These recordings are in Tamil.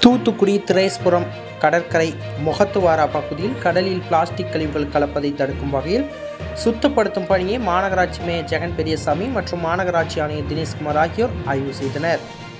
தூத்துக்குடி திரேஸ்புரம் கடற்கரை முகத்துவாரா பகுதியில் கடலில் பிளாஸ்டிக் கழிவுகள் கலப்பதை தடுக்கும் வகையில் சுத்தப்படுத்தும் பணியை மாநகராட்சி மேயர் ஜெகன் பெரியசாமி மற்றும் மாநகராட்சி ஆணையர் தினேஷ்குமார் ஆகியோர் ஆய்வு செய்தனர்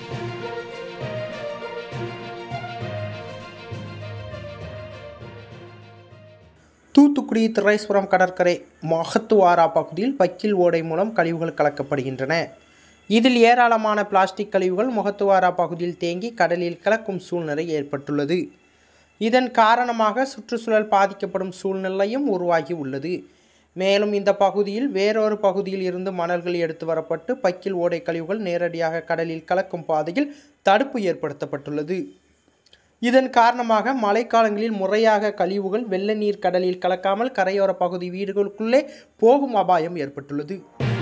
தூத்துக்குடி திரைஸ்புரம் கடற்கரை மொகத்துவாரா பகுதியில் பக்கில் ஓடை மூலம் கழிவுகள் கலக்கப்படுகின்றன இதில் ஏராளமான பிளாஸ்டிக் கழிவுகள் முகத்துவாரா பகுதியில் தேங்கி கடலில் கலக்கும் சூழ்நிலை ஏற்பட்டுள்ளது இதன் காரணமாக சுற்றுச்சூழல் பாதிக்கப்படும் சூழ்நிலையும் உருவாகி உள்ளது மேலும் இந்த பகுதியில் வேறொரு பகுதியில் இருந்து மணல்கள் எடுத்து வரப்பட்டு பக்கில் ஓடை கழிவுகள் நேரடியாக கடலில் கலக்கும் பாதையில் தடுப்பு ஏற்படுத்தப்பட்டுள்ளது இதன் காரணமாக மழைக்காலங்களில் முறையாக கழிவுகள் வெள்ள நீர் கடலில் கலக்காமல் கரையோர பகுதி வீடுகளுக்குள்ளே போகும் அபாயம் ஏற்பட்டுள்ளது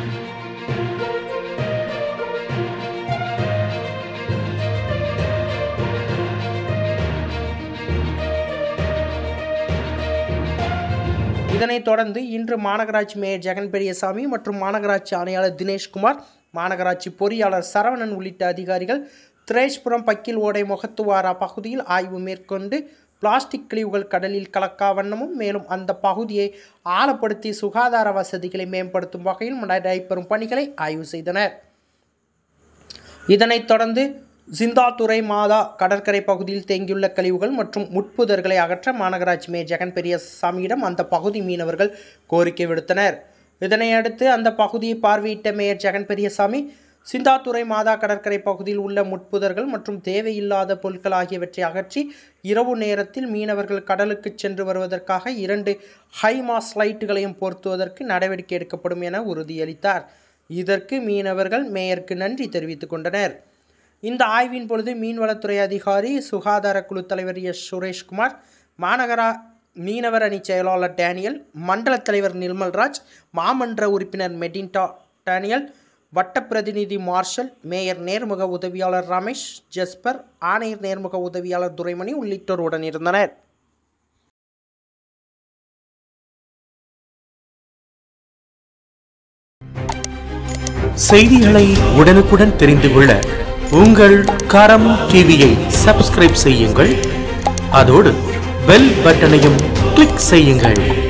இதனைத் தொடர்ந்து இன்று மாநகராட்சி மேயர் ஜெகன் பெரியசாமி மற்றும் மாநகராட்சி ஆணையாளர் தினேஷ்குமார் மாநகராட்சி பொறியாளர் சரவணன் உள்ளிட்ட அதிகாரிகள் திரேஷ்புரம் பக்கில் ஓடை முகத்துவாரா பகுதியில் ஆய்வு மேற்கொண்டு பிளாஸ்டிக் கழிவுகள் கடலில் கலக்கா வண்ணமும் மேலும் அந்த பகுதியை ஆழப்படுத்தி சுகாதார வசதிகளை மேம்படுத்தும் வகையில் நடைபெறும் பணிகளை ஆய்வு செய்தனர் இதனைத் தொடர்ந்து சிந்தாத்துறை மாதா கடற்கரை பகுதியில் தேங்கியுள்ள கழிவுகள் மற்றும் முட்புதர்களை அகற்ற மாநகராட்சி மேயர் ஜெகன் பெரியசாமியிடம் அந்த பகுதி மீனவர்கள் கோரிக்கை விடுத்தனர் இதனையடுத்து அந்த பகுதியை பார்வையிட்ட மேயர் ஜெகன் பெரியசாமி சிந்தாத்துறை மாதா கடற்கரை பகுதியில் உள்ள முட்புதர்கள் மற்றும் தேவையில்லாத பொருட்கள் ஆகியவற்றை அகற்றி இரவு நேரத்தில் மீனவர்கள் கடலுக்கு சென்று வருவதற்காக இரண்டு ஹைமாஸ் லைட்டுகளையும் பொருத்துவதற்கு நடவடிக்கை எடுக்கப்படும் என உறுதியளித்தார் இதற்கு மீனவர்கள் மேயருக்கு நன்றி தெரிவித்துக் கொண்டனர் இந்த ஆய்வின் பொழுது மீன்வளத்துறை அதிகாரி சுகாதார குழு தலைவர் எஸ் சுரேஷ்குமார் மாநகரா மீனவர் அணி செயலாளர் டேனியல் மண்டல தலைவர் நிர்மல்ராஜ் மாமன்ற உறுப்பினர் மெடின்டா டேனியல் வட்ட பிரதிநிதி மார்ஷல் மேயர் நேர்முக உதவியாளர் ரமேஷ் ஜஸ்பர் ஆணையர் நேர்முக உதவியாளர் துரைமணி உள்ளிட்டோர் உடன் இருந்தனர் செய்திகளை உடனுக்குடன் தெரிந்து கொள்ள உங்கள் கரம் டிவியை சப்ஸ்கிரைப் செய்யுங்கள் அதோடு பெல் பட்டனையும் கிளிக் செய்யுங்கள்